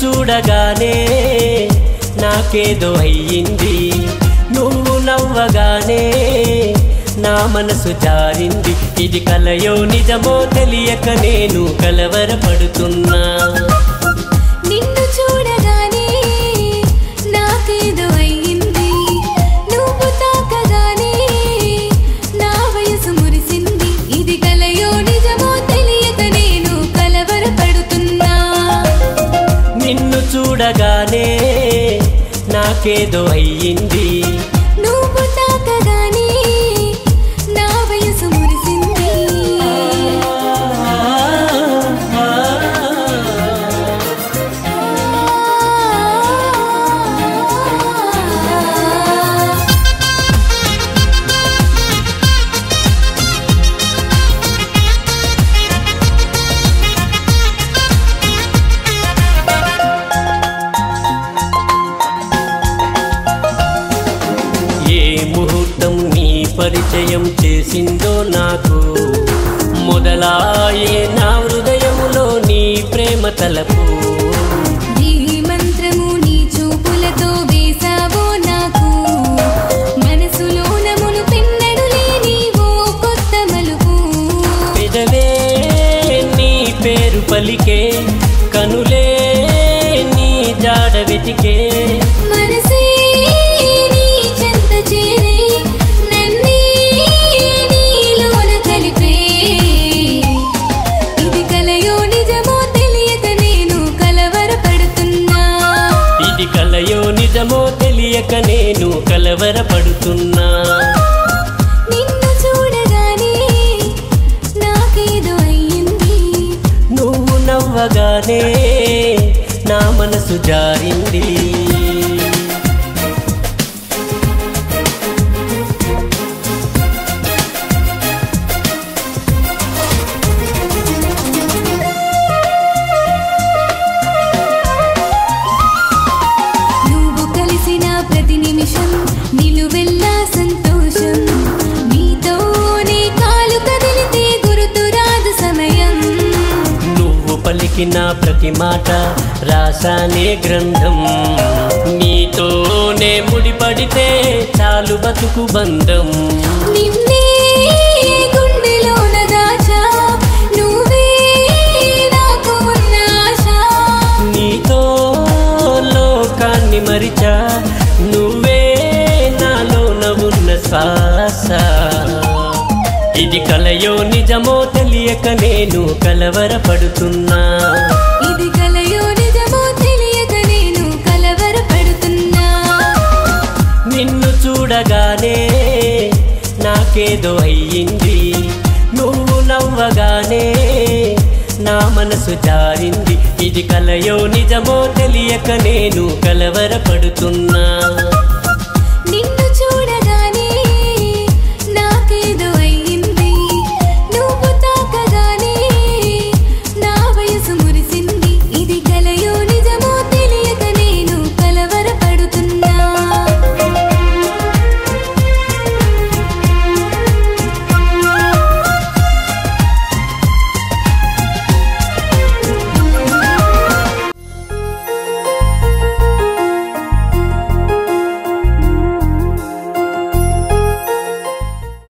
చూడగానే నాకేదో అయ్యింది నువ్వు నవ్వగానే నా మనసు జారింది ఇది కలయో నిజమో తెలియక నేను కలవరపడుతున్నా నిన్ను చూడగానే నాకేదో అయ్యింది నువ్వు తాకగానే నా వయసు మురిసింది ఇది కలయో నిజమో తెలియక నేను కలవరపడుతున్నా నిన్ను చూడగానే నాకేదో అయ్యింది నువ్వు తాకగానే నా వయసు మురిసింది ఏ ముహూర్తం నీ పరిచయం చేసిందో నాకు మొదలాయే నా హృదయములో నీ ప్రేమ తలపు ఈ మంత్రము నీ చూపులతో వేసావో నాకు మనసులోన మునుపెన్నడు లేని ఓ కొత్త మలుపు పెదవే నీ పేరు పలికే కనులే నీ జాడ వెతికే మనసే నీ చెంత చేరే నన్నే నీలోన కలిపే ఇది కలయో నిజమో తెలియక నేను కలవరపడుతున్నా ఇది కలయో నిజమో తెలియక నేను కలవరపడుతున్నా నిన్ను చూడగానే నాకేదో అయ్యింది నువ్వు నవ్వగానే నా మనసు జారింది నువ్వు కలిసిన ప్రతి నిమిషం నిలువెల్లా సంతోషం నీతోనే కాలు కదిలితే గుర్తురాదు సమయం నువ్వు పలికిన ప్రతి మాట రాసానే గ్రంథం నీతోనే ముడిపడితే చాలు బతుకు బంధం నిన్నే గుండెలోన దాచా నువ్వే నాకు ఉన్న ఆశ నీతో లోకాన్ని మరిచా నువ్వే నాలోన ఉన్న శ్వాస ఇది కలయో నిజమో తెలియక నేను కలవరపడుతున్నా ఇది కలయో నిజమో తెలియక నేను కలవరపడుతున్నా నిన్ను చూడగానే నాకేదో అయ్యింది నువ్వు నవ్వగానే నా మనసు జారింది ఇది కలయో నిజమో తెలియక నేను కలవరపడుతున్నా